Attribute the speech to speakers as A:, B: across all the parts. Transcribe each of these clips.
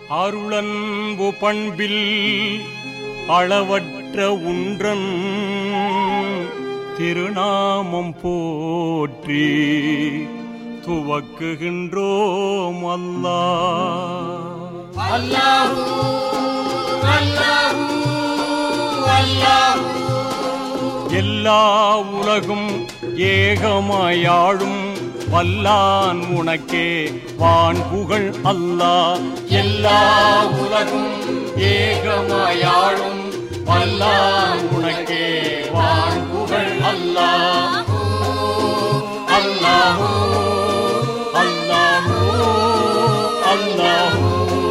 A: அருளன்பு பண்பில் அளவற்ற உன்றன் திருநாமம் போற்றி துவக்குகின்றோம் அல்லா
B: அல்லாஹு அல்லாஹு அல்லாஹு
A: எல்லா உலகும் ஏகமாயாழும் வல்லான் உனக்கே வான் புகழ் அல்லாஹ் எல்லா உலகும் ஏகமாயாழும் வல்லான் உனக்கே வான் புகழ் அல்லாஹ் அல்லாஹு அல்லாஹு அல்லாஹு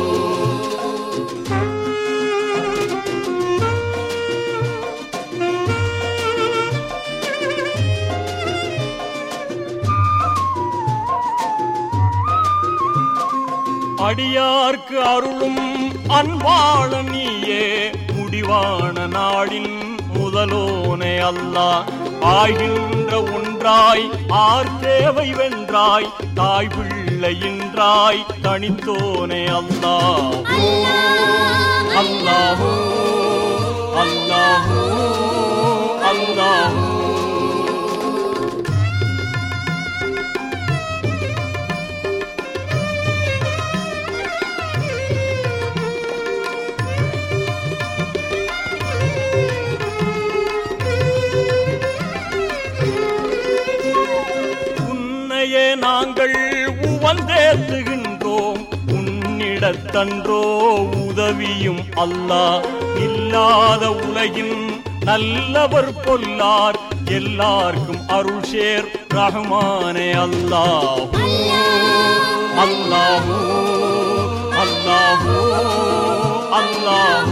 A: அடியார்க்கு அருளும் அன்பாள நீயே முடிவான நாளின் முதலோனே அல்லா ஆகின்ற ஒன்றாய் ஆர் தேவை வென்றாய் தாய் பிள்ளையின்றாய் தனித்தோனே அல்லா அல்லாஹூ அல்லாஹூ அல்லாஹூ உன்னையே நாங்கள் உவந்தேத்துகின்றோம் உன்னிடத்தன்றோ உதவியும் அல்லாஹ் இல்லாத உலகின் நல்லவர் பொல்லார் எல்லார்க்கும் அருள் சேர் ரஹ்மானே அல்லாஹ் அல்லாஹூ அல்லாஹூ அல்லாஹூ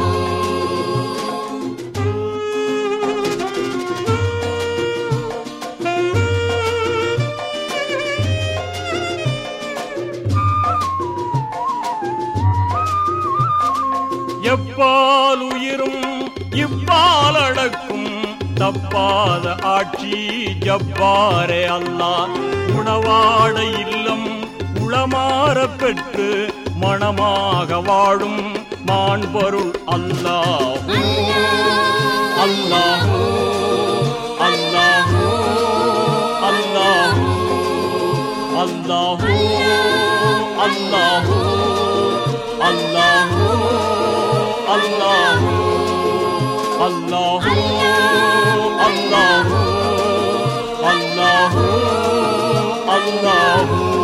A: எப்பால் உயிரும் இப்பால் அடக்கும் தப்பாத ஆட்சி ஜப்பாரே அல்லாஹ் உணவாட இல்லம் உளமாற பெற்று மணமாக வாழும் மாண்பொருள் அல்லாஹ் அல்லாஹூ அல்லாஹூ அல்லாஹூ அல்லாஹூ அல்லாஹூ அல்லாஹூ அல்லாஹூ அல்லாஹூ அல்லாஹூ அல்லாஹூ அல்லாஹூ